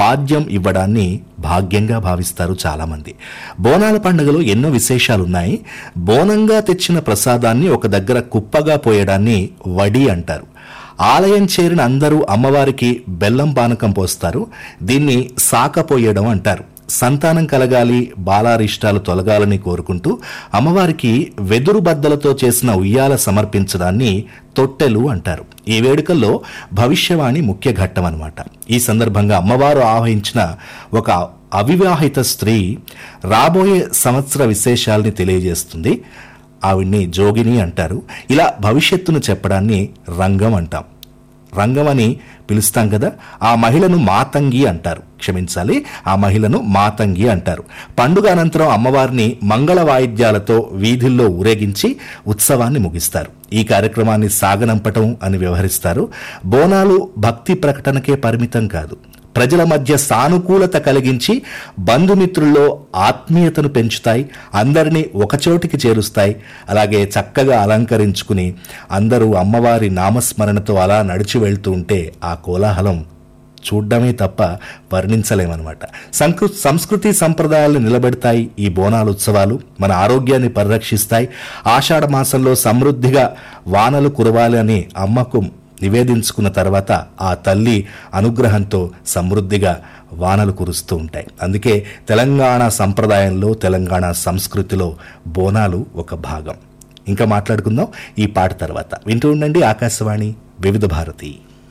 పాద్యం ఇవ్వడాన్ని భాగ్యంగా భావిస్తారు చాలామంది బోనాల పండుగలో ఎన్నో విశేషాలున్నాయి బోనంగా తెచ్చిన ప్రసాదాన్ని ఒక దగ్గర కుప్పగా పోయడాన్ని వడి అంటారు ఆలయం చేరిన అందరూ అమ్మవారికి బెల్లం పానకం పోస్తారు దీన్ని సాకపోయడం అంటారు సంతానం కలగాలి బాలారిష్టాలు తొలగాలని కోరుకుంటూ అమ్మవారికి వెదురు బద్దలతో చేసిన ఉయ్యాల సమర్పించడాన్ని తొట్టెలు అంటారు ఈ వేడుకల్లో భవిష్యవాణి ముఖ్య ఘట్టం అన్నమాట ఈ సందర్భంగా అమ్మవారు ఆవహించిన ఒక అవివాహిత స్త్రీ రాబోయే సంవత్సర విశేషాల్ని తెలియజేస్తుంది ఆవిడ్ని జోగిని అంటారు ఇలా భవిష్యత్తును చెప్పడాన్ని రంగం అంటాం రంగం అని పిలుస్తాం కదా ఆ మహిళను మాతంగి అంటారు క్షమించాలి ఆ మహిళను మాతంగి అంటారు పండుగ అనంతరం అమ్మవారిని మంగళ వాయిద్యాలతో వీధుల్లో ఊరేగించి ఉత్సవాన్ని ముగిస్తారు ఈ కార్యక్రమాన్ని సాగనంపటం అని వ్యవహరిస్తారు బోనాలు భక్తి ప్రకటనకే పరిమితం కాదు ప్రజల మధ్య సానుకూలత కలిగించి బంధుమిత్రుల్లో ఆత్మీయతను పెంచుతాయి అందరినీ ఒకచోటికి చేరుస్తాయి అలాగే చక్కగా అలంకరించుకుని అందరూ అమ్మవారి నామస్మరణతో అలా నడిచి వెళ్తూ ఉంటే ఆ కోలాహలం చూడ్డమే తప్ప వర్ణించలేమన్నమాట సంకృ సంస్కృతి సంప్రదాయాలను నిలబెడతాయి ఈ బోనాలు ఉత్సవాలు మన ఆరోగ్యాన్ని పరిరక్షిస్తాయి ఆషాఢ మాసంలో సమృద్ధిగా వానలు కురవాలి అని అమ్మకు నివేదించుకున్న తర్వాత ఆ తల్లి అనుగ్రహంతో సమృద్ధిగా వానలు కురుస్తూ ఉంటాయి అందుకే తెలంగాణ సంప్రదాయంలో తెలంగాణ సంస్కృతిలో బోనాలు ఒక భాగం ఇంకా మాట్లాడుకుందాం ఈ పాట తర్వాత వింటూ ఉండండి ఆకాశవాణి వివిధ భారతి